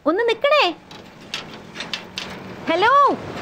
ഒന്ന് നിക്കണേ ഹലോ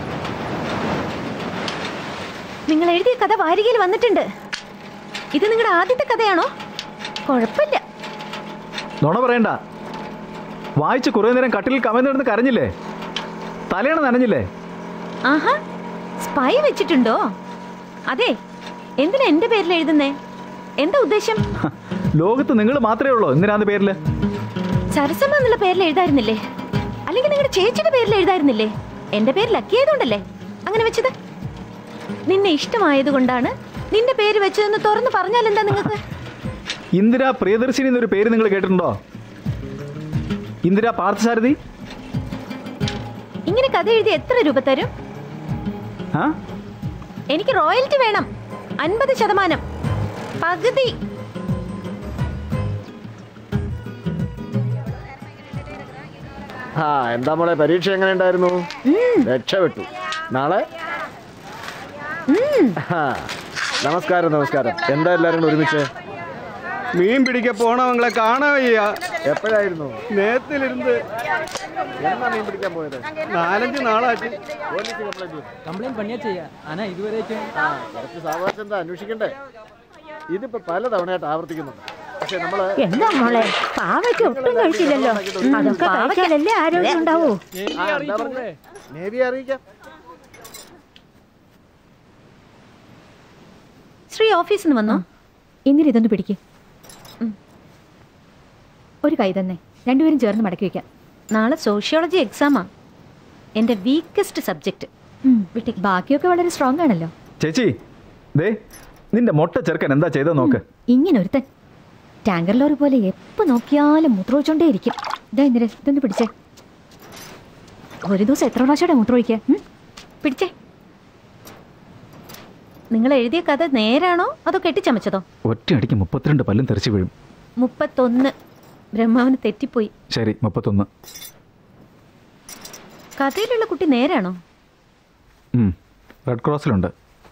നിങ്ങൾ എഴുതിയ കഥ വാരികയിൽ വന്നിട്ടുണ്ട് ഇത് നിങ്ങളുടെ ആദ്യത്തെ കഥയാണോ കുഴപ്പമില്ല നുണ പറയണ്ട വായിച്ച് കുറേ നേരം കട്ടിലിൽ കമന്നിടുന്ന് കരഞ്ഞില്ലേ തലയണ നനഞ്ഞില്ലേ ആഹാ സ്പൈ വെച്ചിട്ടുണ്ടോ അതെ എന്തിനാ എന്റെ പേരിൽ എഴുതുന്നേ എന്താ ഉദ്ദേശം ഹ, ലോകത്ത് നിങ്ങൾ മാത്രമേ ഉള്ളൂ എന്തിനാന്ന് പേരില് സരസമ്മ എന്നുള്ള പേരിൽ എഴുതായിരുന്നില്ലേ അല്ലെങ്കിൽ നിങ്ങളുടെ ചേച്ചിയുടെ പേരിൽ എഴുതായിരുന്നില്ലേ എന്റെ പേര് ലക്കി ആയതുകൊണ്ടല്ലേ അങ്ങനെ വെച്ചത് നിന്നെ ഇഷ്ടമായത് കൊണ്ടാണ് നിന്റെ പേര് വെച്ചതെന്ന് തുറന്നു പറഞ്ഞാൽ എന്താ നിങ്ങൾക്ക് ഇന്ദിര പ്രിയദർശിനി എന്നൊരു പേര് നിങ്ങൾ കേട്ടിട്ടുണ്ടോ ഇന്ദിര പാർത്ഥസാരഥി ഇങ്ങനെ കഥ എഴുതി എത്ര രൂപ തരും ആ എനിക്ക് റോയൽറ്റി വേണം അൻപത് ശതമാനം പകുതി ആ എന്താ മോളെ പരീക്ഷ എങ്ങനെ ഉണ്ടായിരുന്നു രക്ഷപ്പെട്ടു നാളെ ആ, നമസ്കാരം നമസ്കാരം എന്താ എല്ലാരും കൂടെ ഒരുമിച്ച് മീൻ പിടിക്കാൻ പോണവങ്ങളെ കാണാൻ വയ്യ എപ്പോഴായിരുന്നു നേരത്തിലിരുന്ന് എന്നാ മീൻ പിടിക്കാൻ പോയത് നാലഞ്ച് നാളായിട്ട് പോലീസ് കംപ്ലൈന്റ് ചെയ്തു. കംപ്ലൈന്റ് പണിയാ ചെയ്യാ ആനാ ഇതുവരേക്കും ആ കുറച്ച് സാവകാശം എന്താ അന്വേഷിക്കണ്ടേ ഇതിപ്പോ പല തവണയായിട്ട് ആവർത്തിക്കുന്നുണ്ട് പക്ഷെ നമ്മള് എന്താ മോളെ പാവയ്ക്ക് ഒട്ടും കഴിച്ചില്ലല്ലോ അതൊക്കെ കഴിച്ചാലല്ലേ ആരോഗ്യം ഉണ്ടാവൂ ആ, എന്താ പറഞ്ഞേ? നേവിയെ അറിയിക്കാം ശ്രീ ഓഫീസിൽ നിന്ന് വന്നോ ഇന്നിരി ഇതൊന്ന് പിടിക്ക് ഒരു കൈ തന്നെ രണ്ടുപേരും ചേർന്ന് മടക്കി വെക്കാം നാളെ സോഷ്യോളജി എക്സാമാ എന്റെ വീക്കസ്റ്റ് സബ്ജക്റ്റ് വിട്ടി ബാക്കിയൊക്കെ വളരെ സ്ട്രോങ് ആണല്ലോ ചേച്ചി ദേ നിന്റെ മൊട്ട ചെറുക്കൻ എന്താ ചെയ്തത് നോക്ക് ഇങ്ങനെ ഒരുത്തൻ ടാങ്കർ ലോറി പോലെ എപ്പോ നോക്കിയാലും മൂത്രമൊഴിച്ചോണ്ടേ ഇരിക്കും ഇതാ ഇന്ദിര ഇതൊന്ന് പിടിച്ചേ ഒരു ദിവസം എത്ര പ്രാവശ്യമായിട്ട് മൂത്രമൊഴിക്കുക ഉം? പിടിച്ചേ നിങ്ങൾ എഴുതിയ കഥ നേരാണോ അതോ കെട്ടിച്ചമച്ചതോ ഒറ്റയടിക്ക് മുപ്പത്തിരണ്ട് പല്ലും തെറിച്ചു വീഴും മുപ്പത്തൊന്ന് ബ്രഹ്മാവിന് തെറ്റിപ്പോയി ശരി മുപ്പത്തൊന്ന് കഥയിലുള്ള കുട്ടി നേരാണോ ഉം, റെഡ് ക്രോസിലുണ്ട്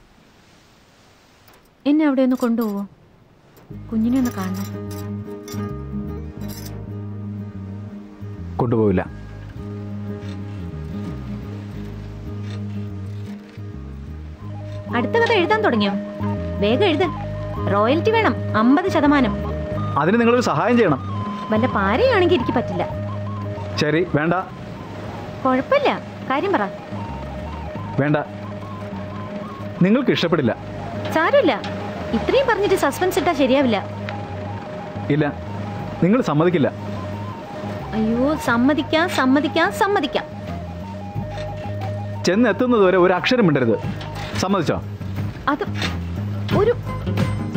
എന്നെ അവിടെ ഒന്ന് കൊണ്ടുപോവോ കുഞ്ഞിനെ ഒന്ന് കാണണം കൊണ്ടുപോവില്ല അടുത്ത കഥ എഴുതാൻ തുടങ്ങിയോ വേഗം എഴുത് റോയൽറ്റി വേണം അമ്പത് ശതമാനം അതിന് നിങ്ങളൊരു സഹായം ചെയ്യണം വല്ല പാരയാണെങ്കിൽ എനിക്ക് പറ്റില്ല ശരി വേണ്ട കുഴപ്പമില്ല കാര്യം പറ വേണ്ട നിങ്ങൾക്ക് ഇഷ്ടപ്പെടില്ല സാരമില്ല ഇത്രയും പറഞ്ഞിട്ട് സസ്പെൻസ് ഇട്ടാ ശരിയാവില്ല ഇല്ല നിങ്ങൾ സമ്മതിക്കില്ല അയ്യോ സമ്മതിക്കാം സമ്മതിക്കാം സമ്മതിക്കാം ചെന്നെത്തുന്നത് വരെ ഒരു അക്ഷരം മിണ്ടരുത് സമ്മതിച്ചോ അത് ഒരു